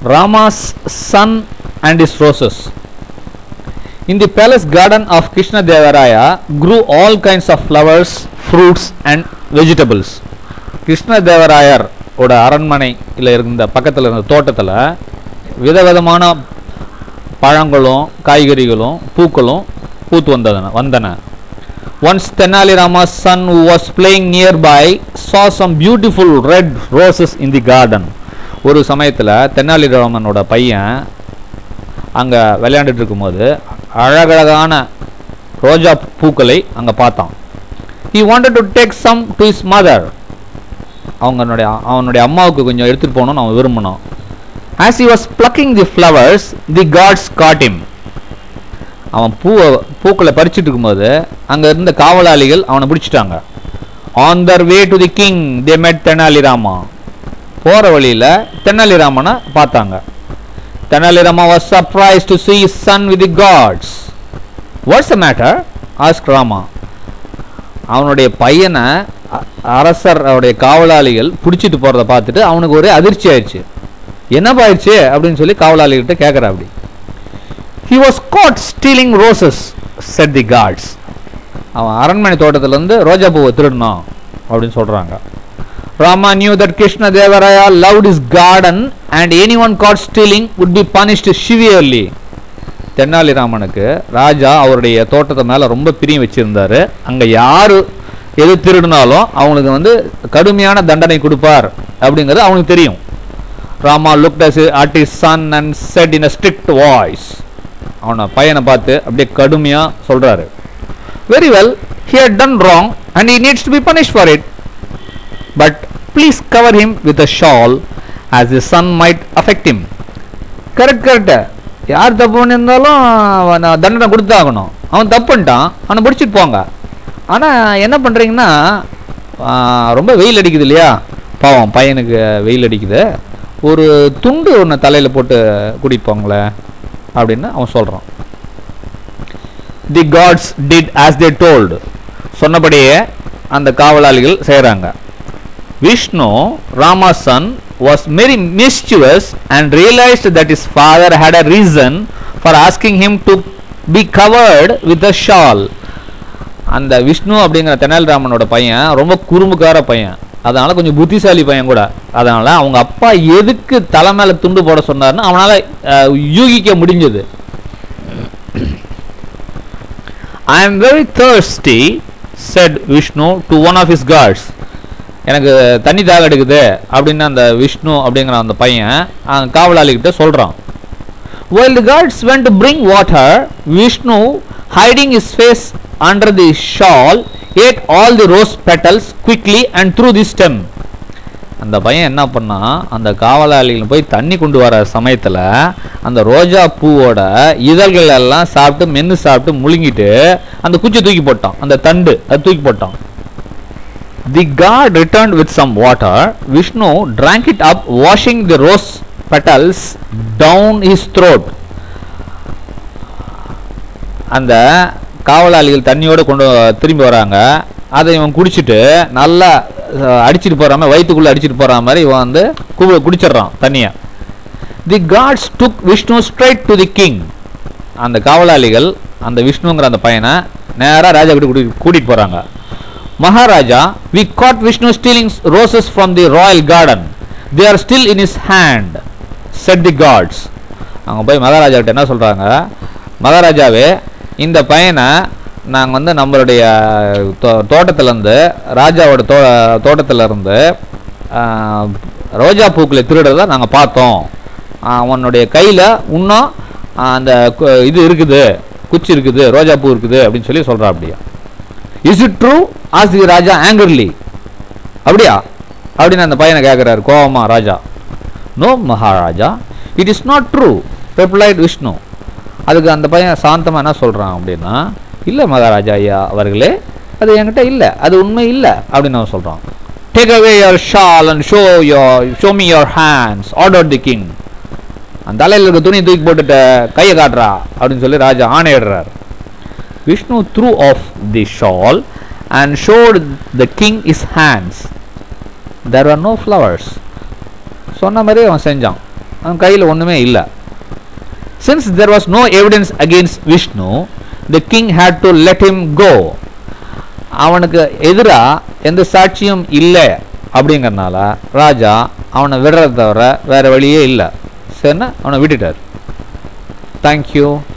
Rama's son and his roses. In the palace garden of Krishna Devaraya grew all kinds of flowers, fruits and vegetables. Krishna Devarayar ஓட அரண்மனையில் இருந்த பக்கத்தில் இருந்த தோட்டத்தில் விதவிதமான பழங்களும் காய்கறிகளும் பூக்களும் பூத்து வந்தன வந்தன once Tenali Rama's son who was playing nearby saw some beautiful red roses in the garden ஒரு சமயத்தில் தெனாலிராமனோட பையன் அங்கே விளையாண்டுட்டு இருக்கும்போது அழகழகான ரோஜா பூக்களை அங்கே பார்த்தான் he wanted to take some to his mother அவங்களுடைய அவனுடைய அம்மாவுக்கு கொஞ்சம் எடுத்துகிட்டு போகணும்னு அவன் விரும்பினான் as he was plucking the flowers the gods caught him அவன் பூவை பூக்களை பறிச்சுட்டு இருக்கும்போது அங்கே இருந்த காவலாளிகள் அவனை பிடிச்சிட்டாங்க on their way to the king they met Tenali Rama போகிற வழியில் தெனாலிராமனை பார்த்தாங்க Tenali Rama was surprised to see his son with the gods what's the matter asked Rama அவனுடைய பையனை அ- அரசர் அவருடைய காவலாளிகள் பிடிச்சிட்டு போகிறத பார்த்துட்டு அவனுக்கு ஒரே அதிர்ச்சி ஆயிடுச்சு என்னப்பா ஆயிடுச்சு அப்படின்னு சொல்லி காவலாளிகிட்ட கேட்குறா அப்படி he was caught stealing roses said the guards அவன் அரண்மனை தோட்டத்திலேருந்து ரோஜா பூவை திருடினான் அப்படின்னு சொல்கிறாங்க Rama knew that Krishna Devaraya loved his garden and anyone caught stealing would be punished severely தென்னாலிராமனுக்கு ராஜா அவருடைய தோட்டத்தை மேலே ரொம்ப பிரியம் வச்சிருந்தாரு அங்கே யார் எது திருடினாலும் அவங்களுக்கு வந்து கடுமையான தண்டனை கொடுப்பார் அப்படிங்கிறது அவனுக்கு தெரியும் Rama looked as at his son and said in a strict voice அவனை பையனை பார்த்து அப்படியே கடுமையாக சொல்கிறாரு very well he had done wrong and he needs to be punish for it but please cover him with a shawl as his son might affect him correct correct யார் தப்பு பண்ணியிருந்தாலும் அவன் தண்டனை கொடுத்தாகணும் அவன் தப்பு பண்ணிட்டான் அவனை பிடிச்சிட்டு போங்க ஆனால் என்ன பண்ணுறீங்கன்னா ரொம்ப வெயில் அடிக்குது இல்லையா பாவம் பையனுக்கு வெயில் அடிக்குது ஒரு துண்டு ஒன்று தலையில் போட்டு கூட்டிகிட்டு போங்களேன் அப்படின்னு அவன் சொல்கிறான் the guards did as they told சொன்னபடியே அந்த காவலாளிகள் செய்கிறாங்க Vishnu, Rama's son, was very mischievous and realized that his father had a reason for asking him to be covered with a shawl. அந்த விஷ்ணு அப்படிங்கிற தெனாலிராமனோட பையன் ரொம்ப குறும்புக்கார பையன் அதனால கொஞ்சம் புத்திசாலி பையன் கூட அதனால அவங்க அப்பா எதுக்கு தலை மேல துண்டு போட சொன்னார்னு அவனால அஹ், யூகிக்க முடிஞ்சது I am very thirsty said Vishnu to one of his guards எனக்கு தண்ணி தாக எடுக்குது அப்படின்னு அந்த விஷ்ணு அப்படிங்கிற அந்த பையன் அஹ், காவலாளிகிட்ட சொல்கிறான் While the guards went to bring water, Vishnu, hiding his face under the shawl, ate all the rose petals quickly and threw the stem. அந்த பையன் என்ன பண்ணா அந்த காவலாளிகள் போய் தண்ணி கொண்டு வர சமயத்தில் அந்த ரோஜா பூவோட இதழ்கள் எல்லாம் சாப்பிட்டு மென்று சாப்பிட்டு முழுங்கிட்டு அந்த குச்சி தூக்கி போட்டான் அந்த தண்டு அது தூக்கி போட்டான் the guard returned with some water Vishnu drank it up washing the rose petals down his throat அந்த காவலாளிகள் தண்ணியோட கொண்டு திரும்பி வராங்க அதை இவன் குடிச்சிட்டு நல்லா அஹ், அடிச்சிட்டு போற மாதிரி வயிற்றுக்குள்ள அடிச்சிட்டு போற மாதிரி இவன் வந்து கு- குடிச்சிடுறான் தண்ணியை the guards took Vishnu straight to the king அந்த காவலாளிகள் அந்த விஷ்ணுங்கிற அந்த பையனை நேராக ராஜா கிட்ட கூட்டி கூட்டிட்டு போறாங்க Maharaja we caught Vishnu stealing roses from the royal garden they are still in his hand said the guards அவங்க போய் மகாராஜா கிட்ட என்ன சொல்றாங்க மகாராஜாவே இந்த பையனை நாங்கள் வந்து நம்மளுடைய தோ தோட்டத்துலேருந்து ராஜாவோட தோ தோட்டத்திலேருந்து ரோஜா பூக்களை திருடுறத நாங்கள் பார்த்தோம் அவனுடைய கையில் இன்னும் ஆஹ், அந்த கு- இது இருக்குது குச்சி இருக்குது ரோஜா பூ இருக்குது அப்படின்னு சொல்லி சொல்கிறா அப்படியா இஸ் இட் ட்ரூ ஆஸ் தி ராஜா ஆங்கர்லி அப்படியா அப்படின்னு அந்த பையனை கேட்குறாரு கோவமா ராஜா no Maharaja it is not true replied Vishnu அதுக்கு அந்த பையன் சாந்தமாக என்ன சொல்கிறான் அப்படின்னா இல்லை மகாராஜா ஐயா அவர்களே அது என்கிட்ட இல்லை அது உண்மை இல்லை அப்படின்னு அவன் சொல்கிறான் take away your shawl and show your show me your hands ordered the king அந்த தலையில் இருக்க துணி தூக்கி போட்டுட்டு கையை காட்டுறா அப்படின்னு சொல்லி ராஜா ஆணையிடுறார் Vishnu threw off the shawl and showed the king his hands there are no flowers சொன்ன மாதிரி அவன் செஞ்சான் அவன் கையில் ஒன்றுமே இல்லை since there was no evidence against Vishnu the king had to let him go அவனுக்கு எதிராக எந்த சாட்சியும் இல்லை அப்படிங்கறனால ராஜா அவனை விடுறத தவிர வேறு வழியே இல்லை சரின்னா அவனை விட்டுட்டார் தேங்க்யூ